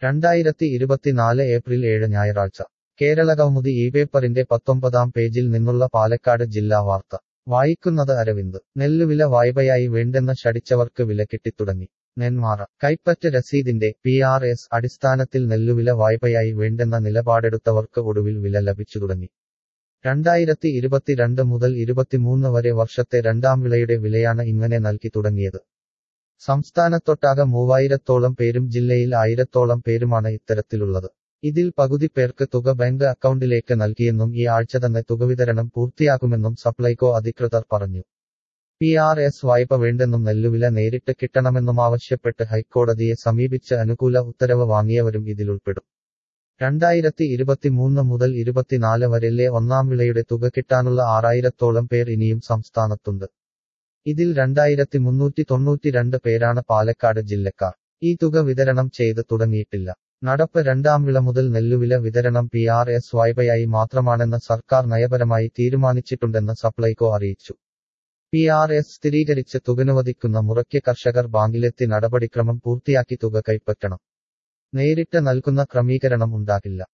രണ്ടായിരത്തി ഇരുപത്തിനാല് ഏപ്രിൽ ഏഴ് ഞായറാഴ്ച കേരളകൗമുദി ഈ പേപ്പറിന്റെ പത്തൊമ്പതാം പേജിൽ നിന്നുള്ള പാലക്കാട് ജില്ലാ വാർത്ത വായിക്കുന്നത് അരവിന്ദ് നെല്ലുവില വായ്പയായി വേണ്ടെന്ന് ശടിച്ചവർക്ക് വില കിട്ടിത്തുടങ്ങി നെന്മാറ കൈപ്പറ്റ് രസീതിന്റെ പി ആർ എസ് അടിസ്ഥാനത്തിൽ നെല്ലുവില വായ്പയായി വേണ്ടെന്ന നിലപാടെടുത്തവർക്ക് ഒടുവിൽ വില ലഭിച്ചു തുടങ്ങി രണ്ടായിരത്തി ഇരുപത്തിരണ്ട് മുതൽ ഇരുപത്തിമൂന്ന് വരെ വർഷത്തെ രണ്ടാം വിളയുടെ വിലയാണ് ഇങ്ങനെ നൽകി തുടങ്ങിയത് സംസ്ഥാനത്തൊട്ടാകെ മൂവായിരത്തോളം പേരും ജില്ലയിൽ ആയിരത്തോളം പേരുമാണ് ഇത്തരത്തിലുള്ളത് ഇതിൽ പകുതി പേർക്ക് തുക ബാങ്ക് അക്കൗണ്ടിലേക്ക് നൽകിയെന്നും ഈ ആഴ്ച തന്നെ തുക വിതരണം പൂർത്തിയാക്കുമെന്നും സപ്ലൈകോ അധികൃതർ പറഞ്ഞു പി ആർ എസ് വായ്പ വേണ്ടെന്നും നെല്ലുവില നേരിട്ട് കിട്ടണമെന്നും ആവശ്യപ്പെട്ട് ഹൈക്കോടതിയെ സമീപിച്ച് അനുകൂല ഉത്തരവ് വാങ്ങിയവരും ഇതിലുൾപ്പെടും രണ്ടായിരത്തി ഇരുപത്തിമൂന്ന് മുതൽ ഇരുപത്തിനാല് വരെയിലെ ഒന്നാം വിളയുടെ തുക കിട്ടാനുള്ള ആറായിരത്തോളം പേർ ഇനിയും സംസ്ഥാനത്തുണ്ട് ഇതിൽ രണ്ടായിരത്തി മുന്നൂറ്റി തൊണ്ണൂറ്റിരണ്ട് പേരാണ് പാലക്കാട് ജില്ലക്കാർ ഈ തുക വിതരണം ചെയ്ത് തുടങ്ങിയിട്ടില്ല നടപ്പ് രണ്ടാം വിള മുതൽ നെല്ലുവില വിതരണം പി ആർ എസ് വായ്പയായി മാത്രമാണെന്ന് സർക്കാർ നയപരമായി തീരുമാനിച്ചിട്ടുണ്ടെന്ന് സപ്ലൈകോ അറിയിച്ചു പി ആർ എസ് സ്ഥിരീകരിച്ച് തുകനുവദിക്കുന്ന മുറയ്ക്ക് കർഷകർ ബാങ്കിലെത്തി നടപടിക്രമം പൂർത്തിയാക്കി തുക കൈപ്പറ്റണം നേരിട്ട് നൽകുന്ന ക്രമീകരണം ഉണ്ടാകില്ല